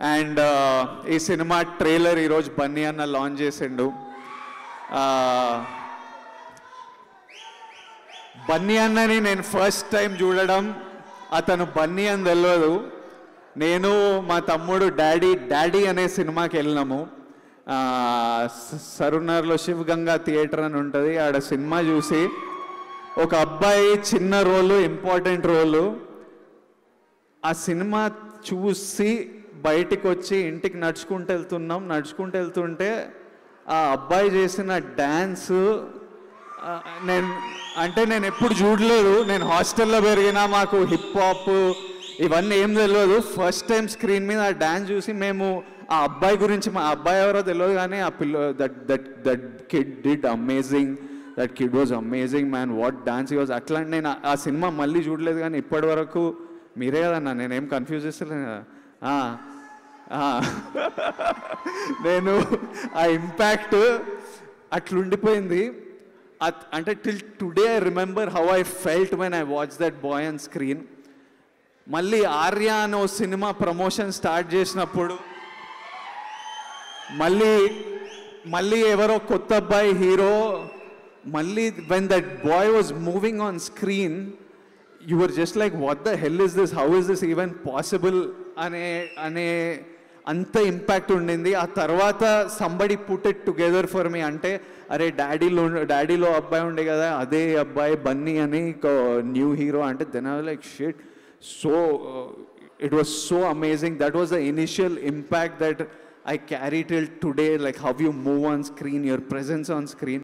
And ఈ cinema trailer ఈరోజు బన్నీ అన్న లాంచ్ చేసిండు Uh, బన్నీ అన్నని నేను ఫస్ట్ టైం చూడడం అతను బన్నీ అని తెలియదు నేను మా తమ్ముడు డాడీ డాడీ అనే సినిమాకి వెళ్ళినాము ఆ, స- సరునర్లో శివగంగా థియేటర్ అని ఉంటుంది ఆడ సినిమా చూసి ఒక అబ్బాయి చిన్న రోలు ఇంపార్టెంట్ రోలు ఆ సినిమా చూసి బయటికి వచ్చి ఇంటికి నడుచుకుంటూ వెళ్తున్నాం నడుచుకుంటూ వెళ్తుంటే ఆ అబ్బాయి చేసిన డ్యాన్స్ నేను అంటే నేను ఎప్పుడు చూడలేదు నేను హాస్టల్లో పెరిగినా మాకు హిప్ హాప్ ఇవన్నీ ఏం తెలియదు ఫస్ట్ టైం స్క్రీన్ మీద ఆ డ్యాన్స్ చూసి మేము ఆ అబ్బాయి గురించి మా అబ్బాయి ఎవరో తెలియదు కానీ ఆ పిల్ల that that that kid did amazing that kid was amazing man what dance was అట్లా నేను ఆ- ఆ సినిమా మళ్ళీ చూడలేదు కానీ ఇప్పటి వరకు మీరే కదన్నా నేనేం కన్ఫ్యూజ్ చేస్తలేను కదా ఆ, ఆ. నేను ఆ ఇంపాక్ట్ అట్లుండిపోయింది అట్- అంటే till today I remember how I felt when I watch that boy on screen మళ్ళీ ఆర్య అనే ఓ సినిమా ప్రమోషన్ స్టార్ట్ చేసినప్పుడు మళ్ళీ మళ్ళీ ఎవరో కొత్త అబ్బాయి హీరో మళ్ళీ when that boy was moving on screen you were just like what the hell is this how is this even possible అనే అనే అంత ఇంపాక్ట్ ఉండింది ఆ తర్వాత somebody put it together for me అంటే అరే డాడీలో డాడీలో అబ్బాయి ఉండే కదా అదే అబ్బాయి బన్నీ అని న్యూ హీరో అంటే then I like shit so it was so amazing. That was the initial impact that I carry till today, like how you move on screen, your presence on screen.